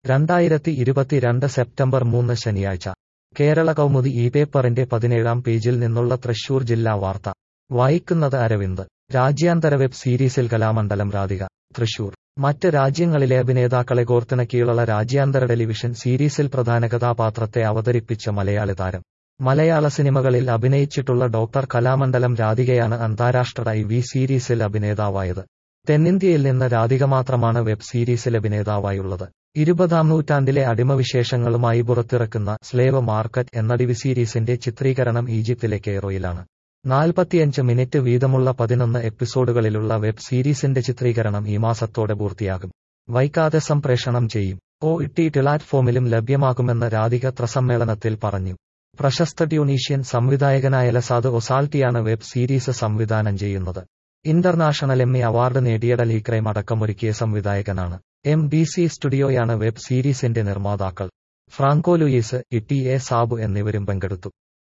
രണ്ടായിരത്തി ഇരുപത്തിരണ്ട് സെപ്റ്റംബർ മൂന്ന് ശനിയാഴ്ച കേരള കൗമുദി ഈ പേപ്പറിന്റെ പതിനേഴാം പേജിൽ നിന്നുള്ള തൃശൂർ ജില്ലാ വാർത്ത വായിക്കുന്നത് അരവിന്ദ് രാജ്യാന്തര വെബ് സീരീസിൽ കലാമണ്ഡലം രാധിക തൃശൂർ മറ്റ് രാജ്യങ്ങളിലെ അഭിനേതാക്കളെ കോർത്തിണക്കിയുള്ള രാജ്യാന്തര ടെലിവിഷൻ സീരീസിൽ പ്രധാന കഥാപാത്രത്തെ അവതരിപ്പിച്ച മലയാളി താരം മലയാള സിനിമകളിൽ അഭിനയിച്ചിട്ടുള്ള ഡോക്ടർ കലാമണ്ഡലം രാധികയാണ് അന്താരാഷ്ട്ര ഐ വി സീരീസിൽ അഭിനേതാവായത് തെന്നിന്ത്യയിൽ നിന്ന് രാധിക മാത്രമാണ് വെബ് സീരീസിൽ അഭിനേതാവായുള്ളത് ഇരുപതാം നൂറ്റാണ്ടിലെ അടിമവിശേഷങ്ങളുമായി പുറത്തിറക്കുന്ന സ്ലേവ് മാർക്കറ്റ് എന്ന ടിവി സീരീസിന്റെ ചിത്രീകരണം ഈജിപ്തിലെ കെയ്റോയിലാണ് നാൽപ്പത്തിയഞ്ച് മിനിറ്റ് വീതമുള്ള പതിനൊന്ന് എപ്പിസോഡുകളിലുള്ള വെബ് സീരീസിന്റെ ചിത്രീകരണം ഈ മാസത്തോടെ പൂർത്തിയാകും വൈകാതെ സംപ്രേഷണം ചെയ്യും ഒ ടി പ്ലാറ്റ്ഫോമിലും ലഭ്യമാകുമെന്ന് രാധിക ത്രസമ്മേളനത്തിൽ പറഞ്ഞു പ്രശസ്ത ട്യൂണീഷ്യൻ സംവിധായകനായ ലസാദ് ഒസാൾട്ടിയാണ് വെബ് സീരീസ് സംവിധാനം ചെയ്യുന്നത് ഇന്റർനാഷണൽ എമ്മി അവാർഡ് നേടിയ ഡലീക്രൈം അടക്കമൊരുക്കിയ സംവിധായകനാണ് എം ബി സി സ്റ്റുഡിയോയാണ് വെബ് സീരീസിന്റെ നിർമ്മാതാക്കൾ Franco Louis E T A Sabu എന്നിവരും പങ്കെടുത്തു